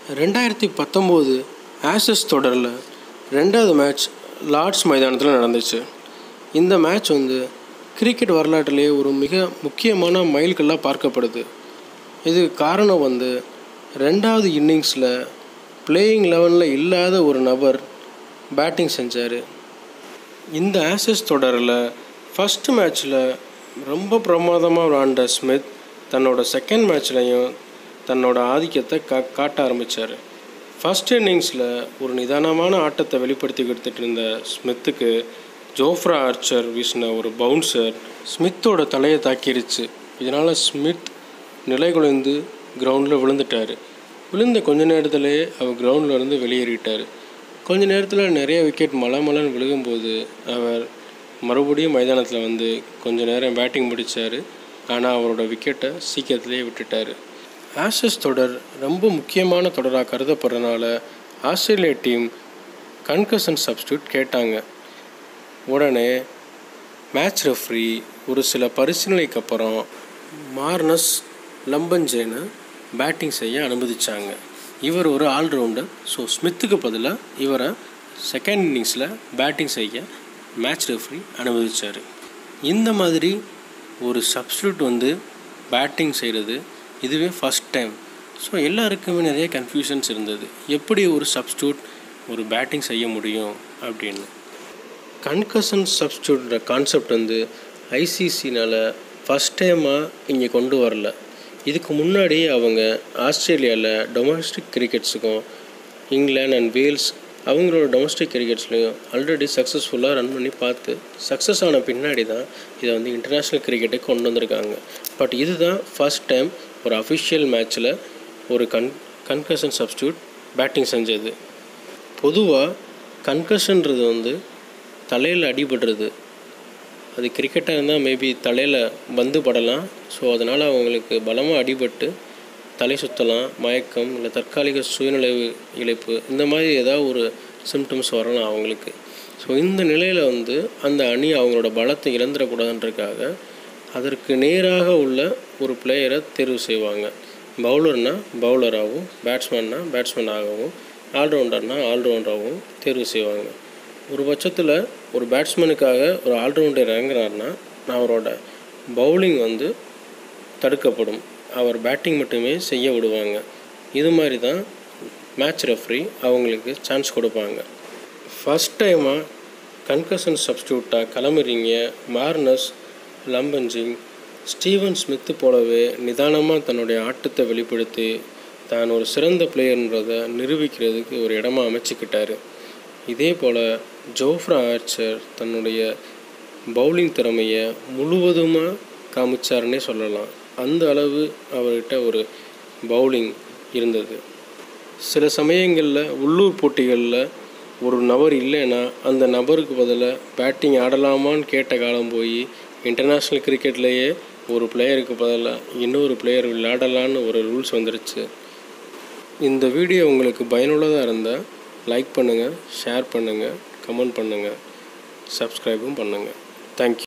ரெண்டாயிரத்தி பத்தொம்போது ஆஷஸ் தொடரில் ரெண்டாவது மேட்ச் லார்ட்ஸ் மைதானத்தில் நடந்துச்சு இந்த மேட்ச் வந்து கிரிக்கெட் வரலாற்றிலேயே ஒரு மிக முக்கியமான மைல்கல்லாக பார்க்கப்படுது இதுக்கு காரணம் வந்து ரெண்டாவது இன்னிங்ஸில் பிளேயிங் லெவனில் இல்லாத ஒரு நபர் பேட்டிங் செஞ்சார் இந்த ஆஷஸ் தொடரில் ஃபஸ்ட்டு மேட்ச்சில் ரொம்ப பிரமாதமாக விளாண்ட ஸ்மித் தன்னோட செகண்ட் மேட்ச்லையும் தன்னோட ஆதிக்கத்தை கா காட்ட ஆரம்பித்தார் ஃபஸ்ட் இன்னிங்ஸில் ஒரு நிதானமான ஆட்டத்தை வெளிப்படுத்தி கொடுத்துட்டு இருந்த ஸ்மித்துக்கு ஜோஃப்ரா ஆர்ச்சர் வீசின ஒரு பவுன்சர் ஸ்மித்தோட தலையை தாக்கிருச்சு இதனால் ஸ்மித் நிலை குலைந்து கிரவுண்டில் விழுந்துட்டார் விழுந்த கொஞ்ச நேரத்திலே அவர் கிரவுண்டில் இருந்து வெளியேறிட்டார் கொஞ்ச நேரத்தில் நிறைய விக்கெட் மலை மலன்னு விழுகும்போது அவர் மறுபடியும் மைதானத்தில் வந்து கொஞ்ச நேரம் பேட்டிங் பிடிச்சார் ஆனால் அவரோட விக்கெட்டை சீக்கிரத்திலே விட்டுட்டார் ஆஷஸ் தொடர் ரொம்ப முக்கியமான தொடராக கருதப்படுறதுனால ஆஸ்திரேலிய டீம் கன்கஷன் சப்ஸ்டியூட் கேட்டாங்க உடனே மேட்ச் ரெஃப்ரி ஒரு சில பரிசீலனைக்கு அப்புறம் மார்னஸ் லம்பஞ்சேனை பேட்டிங் செய்ய அனுமதிச்சாங்க இவர் ஒரு ஆல்ரவுண்டர் ஸோ ஸ்மித்துக்கு பதிலாக இவரை செகண்ட் இன்னிங்ஸில் பேட்டிங் செய்ய மேட்ச் ரெஃப்ரி அனுமதிச்சார் இந்த மாதிரி ஒரு சப்ஸ்டியூட் வந்து பேட்டிங் செய்கிறது இதுவே ஃபஸ்ட் டைம் ஸோ எல்லாருக்குமே நிறைய கன்ஃபியூஷன்ஸ் இருந்தது எப்படி ஒரு சப்ஸ்டியூட் ஒரு பேட்டிங் செய்ய முடியும் அப்படின்னு கன்கஷன் சப்ஸ்டியூட்ற கான்செப்ட் வந்து ஐசிசினால் ஃபஸ்ட் டைமாக இங்கே கொண்டு வரல இதுக்கு முன்னாடி அவங்க ஆஸ்திரேலியாவில் டொமஸ்டிக் கிரிக்கெட்ஸுக்கும் இங்கிலாந்து அண்ட் வேல்ஸ் அவங்களோட டொமஸ்டிக் கிரிக்கெட்ஸ்லையும் ஆல்ரெடி சக்ஸஸ்ஃபுல்லாக ரன் பண்ணி பார்த்து சக்ஸஸ் ஆன பின்னாடி தான் இதை வந்து இன்டர்நேஷ்னல் கிரிக்கெட்டுக்கு கொண்டு வந்திருக்காங்க பட் இதுதான் ஃபஸ்ட் டைம் ஒரு அஃபிஷியல் மேட்ச்சில் ஒரு கன் கன்கஷன் சப்ஸ்டியூட் பேட்டிங் செஞ்சது பொதுவாக கன்கஷன்றது வந்து தலையில் அடிபடுறது அது கிரிக்கெட்டாக இருந்தால் மேபி தலையில் பந்து படலாம் ஸோ அதனால் அவங்களுக்கு பலமாக அடிபட்டு தலை சுற்றலாம் மயக்கம் இல்லை தற்காலிக சுயநிலைவு இழைப்பு இந்த மாதிரி ஏதாவது ஒரு சிம்டம்ஸ் வரலாம் அவங்களுக்கு ஸோ இந்த நிலையில் வந்து அந்த அணி அவங்களோட பலத்தை இழந்துடக்கூடாதுன்றதுக்காக அதற்கு நேராக உள்ள ஒரு பிளேயரை தேர்வு செய்வாங்க பவுலர்னால் பவுலராகவும் பேட்ஸ்மேன்னா பேட்ஸ்மேனாகவும் ஆல்ரவுண்டர்னால் ஆல்ரவுண்டராகவும் தேர்வு செய்வாங்க ஒரு பட்சத்தில் ஒரு பேட்ஸ்மேனுக்காக ஒரு ஆல்ரவுண்டர் இறங்குறாருன்னா அவரோட பவுலிங் வந்து தடுக்கப்படும் அவர் பேட்டிங் மட்டுமே செய்ய விடுவாங்க இது மாதிரி தான் மேட்ச் ரெஃப்ரி அவங்களுக்கு சான்ஸ் கொடுப்பாங்க ஃபஸ்ட் டைமாக கன்கஷன் சப்ஸ்டியூட்டாக கிளம்புறீங்க மார்னஸ் லம்பஞ்சிங் ஸ்டீவன் ஸ்மித்து போலவே நிதானமாக தன்னுடைய ஆட்டத்தை வெளிப்படுத்தி தான் ஒரு சிறந்த பிளேயர்ன்றதை நிரூபிக்கிறதுக்கு ஒரு இடமா அமைச்சிக்கிட்டாரு இதே போல் ஜோஃப்ரா ஆர்ச்சர் தன்னுடைய பவுலிங் திறமையை முழுவதுமாக காமிச்சாருன்னே சொல்லலாம் அந்த அளவு அவர்கிட்ட ஒரு பவுலிங் இருந்தது சில சமயங்களில் உள்ளூர் போட்டிகளில் ஒரு நபர் இல்லைன்னா அந்த நபருக்கு பதிலாக பேட்டிங் ஆடலாமான்னு கேட்ட காலம் போய் இன்டர்நேஷ்னல் கிரிக்கெட்லேயே ஒரு பிளேயருக்கு பதிலாக இன்னொரு பிளேயர் விளையாடலான்னு ஒரு ரூல்ஸ் வந்துருச்சு இந்த வீடியோ உங்களுக்கு பயனுள்ளதாக இருந்தால் லைக் பண்ணுங்கள் ஷேர் பண்ணுங்கள் கமெண்ட் பண்ணுங்கள் சப்ஸ்கிரைபும் பண்ணுங்கள் தேங்க்யூ